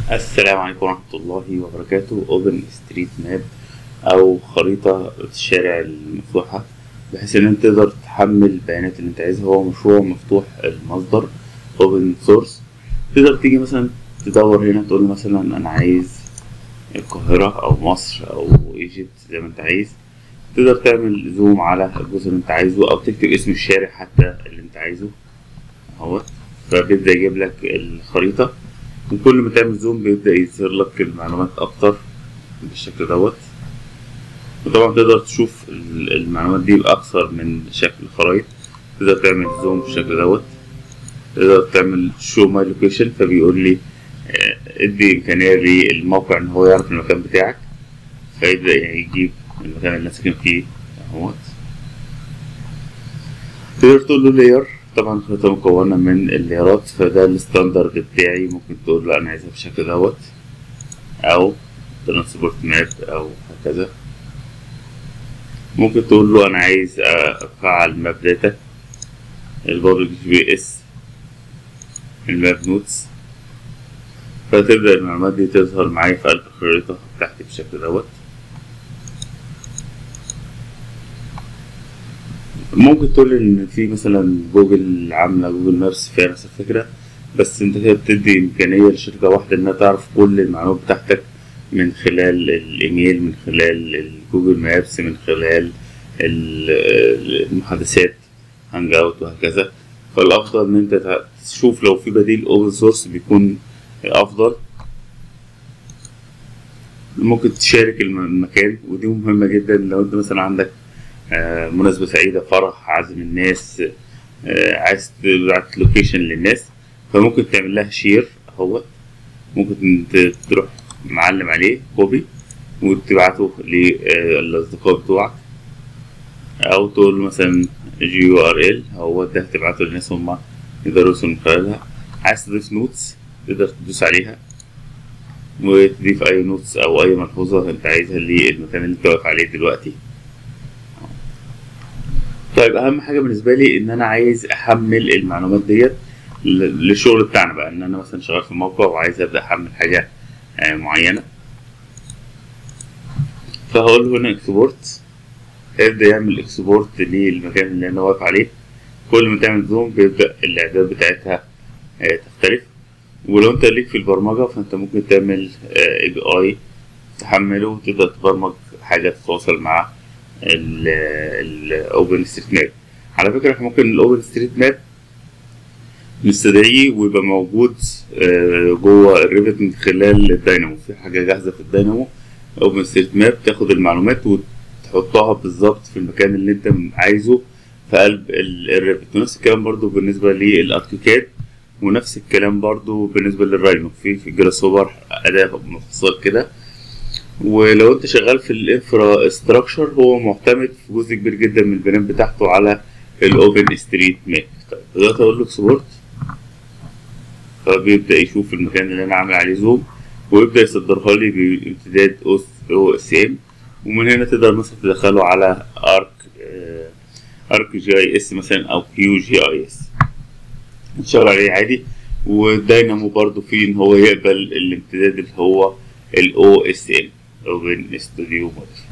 السلام عليكم ورحمة الله وبركاته اوبن ستريت ماب او خريطة الشارع المفتوحة بحيث ان انت تقدر تحمل البيانات اللي انت عايزها هو مشروع مفتوح المصدر اوبن سورس تقدر تيجي مثلا تدور هنا تقول مثلا انا عايز القاهرة او مصر او ايجيبت زي ما انت عايز تقدر تعمل زوم على الجزء اللي انت عايزه او تكتب اسم الشارع حتى اللي انت عايزه اهوت فبيبدأ يجيب لك الخريطة وكل ما تعمل زوم بيبدأ يظهر لك المعلومات أكتر بالشكل دوت وطبعا تقدر تشوف المعلومات دي بأكثر من شكل خرايط تقدر تعمل زوم بالشكل دوت تقدر تعمل شو ماي لوكيشن فبيقول لي ادي إمكانية للموقع إن هو يعرف المكان بتاعك فيبدأ يجيب المكان اللي ساكن فيه اهوت تقدر تقول له لاير طبعا الخريطة مكونة من الليرات فده الستاندرد بتاعي ممكن تقول له أنا عايزها بالشكل دوت أو ترانسبورت ماب أو هكذا ممكن تقول له أنا عايز أفعل ماب داتا البابليك جي بي اس الماب نوتس فتبدأ المعلومات دي تظهر معايا في قلب الخريطة بتاعتي بالشكل دوت ممكن تقول ان في مثلا جوجل عامله جوجل مابس فيها نفس الفكره بس انت كده بتدي امكانيه لشركه واحده انها تعرف كل المعلومات بتاعتك من خلال الايميل من خلال الجوجل مابس من خلال المحادثات هانج اوت وهكذا فالافضل ان انت تشوف لو في بديل اوبن سورس بيكون افضل ممكن تشارك المكان ودي مهمه جدا لو انت مثلا عندك آه مناسبة سعيدة فرح عزم الناس آه عايز تبعت لوكيشن للناس فممكن تعمل لها شير اهوت ممكن تروح معلم عليه كوبي وتبعته للأصدقاء بتوعك أو تقول مثلا جي يو ار ال هو ده تبعته للناس هما يقدروا يوصلوا من خلالها عايز تضيف نوتس تقدر تدوس عليها وتضيف أي نوتس أو أي ملحوظة أنت عايزها للمكان اللي أنت واقف عليه دلوقتي طيب اهم حاجه بالنسبه لي ان انا عايز احمل المعلومات ديت للشغل بتاعنا بقى ان انا مثلا شغال في موقع وعايز ابدا احمل حاجه معينه فهقول له هنا اكسبورت هيبدا يعمل اكسبورت للمكان اللي انا واقف عليه كل ما تعمل زوم بيبدا الاعداد بتاعتها تختلف ولو انت ليك في البرمجه فانت ممكن تعمل اي بي اي تحمله وتبدا تبرمج حاجه تتواصل مع الاوبن ستريت ماب على فكره احنا ممكن الاوبن ستريت ماب نستدعيه ويبقى موجود جوه الريفت من خلال الداينامو في حاجه جاهزه في الداينامو اوبن ستريت ماب تاخد المعلومات وتحطها بالظبط في المكان اللي انت عايزه في قلب الريفت ونفس الكلام برضو بالنسبه للاركيكاد ونفس الكلام برضو بالنسبه للراينو في في جراسوبر اداه مفصل كده ولو انت شغال في الانفرا ستراكشر هو معتمد في جزء كبير جدا من البيانات بتاعته على الاوبن ستريت ماب طيب دلوقتي اقول له اكسبورت فبيبدا يشوف المكان اللي انا عامل عليه زوم ويبدا يصدرها لي بامتداد او اس ام ومن هنا تقدر مثلا تدخله على ارك ارك جي اي اس مثلا او كيو جي اي اس تشتغل عليه عادي وداينامو برضو فيه ان هو يقبل الامتداد اللي هو الاو اس ام اوبن ستوديو موديل